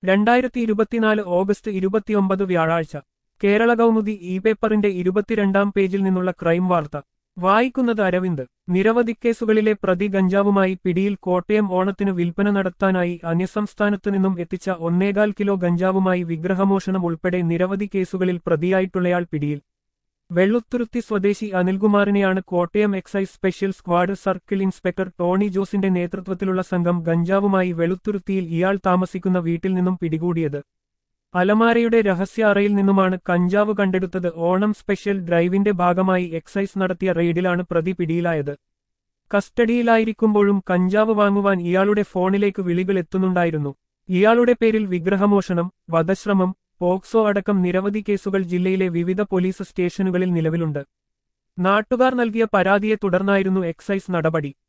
രണ്ടായിരത്തി ഇരുപത്തിനാല് ഓഗസ്റ്റ് ഇരുപത്തിയൊമ്പത് വ്യാഴാഴ്ച കേരള കൗമുദി ഇ പേപ്പറിന്റെ ഇരുപത്തിരണ്ടാം പേജിൽ നിന്നുള്ള ക്രൈം വാർത്ത വായിക്കുന്നത് അരവിന്ദ് നിരവധി കേസുകളിലെ പ്രതി ഗഞ്ചാവുമായി പിടിയിൽ കോട്ടയം ഓണത്തിന് വിൽപ്പന നടത്താനായി അന്യസംസ്ഥാനത്തു നിന്നും എത്തിച്ച ഒന്നേകാൽ കിലോ ഗഞ്ചാവുമായി വിഗ്രഹമോഷണം ഉൾപ്പെടെ നിരവധി കേസുകളിൽ പ്രതിയായിട്ടുള്ളയാൾ പിടിയിൽ വെള്ളുത്തുരുത്തി സ്വദേശി അനിൽകുമാറിനെയാണ് Kottayam excise special squad circle inspector Tony ജോസിന്റെ നേതൃത്വത്തിലുള്ള സംഘം ഗഞ്ചാവുമായി വെളുത്തുരുത്തിയിൽ ഇയാൾ താമസിക്കുന്ന വീട്ടിൽ നിന്നും പിടികൂടിയത് അലമാരയുടെ രഹസ്യ അറയിൽ നിന്നുമാണ് കഞ്ചാവ് കണ്ടെടുത്തത് ഓണം സ്പെഷ്യൽ ഡ്രൈവിന്റെ ഭാഗമായി എക്സൈസ് നടത്തിയ റെയ്ഡിലാണ് പ്രതി പിടിയിലായത് കസ്റ്റഡിയിലായിരിക്കുമ്പോഴും കഞ്ചാവ് വാങ്ങുവാൻ ഇയാളുടെ ഫോണിലേക്ക് വിളികൾ എത്തുന്നുണ്ടായിരുന്നു ഇയാളുടെ പേരിൽ വിഗ്രഹമോഷണം വധശ്രമം പോക്സോ അടക്കം നിരവധി കേസുകൾ ജില്ലയിലെ വിവിധ പോലീസ് സ്റ്റേഷനുകളിൽ നിലവിലുണ്ട് നാട്ടുകാർ നൽകിയ പരാതിയെ തുടർന്നായിരുന്നു എക്സൈസ് നടപടി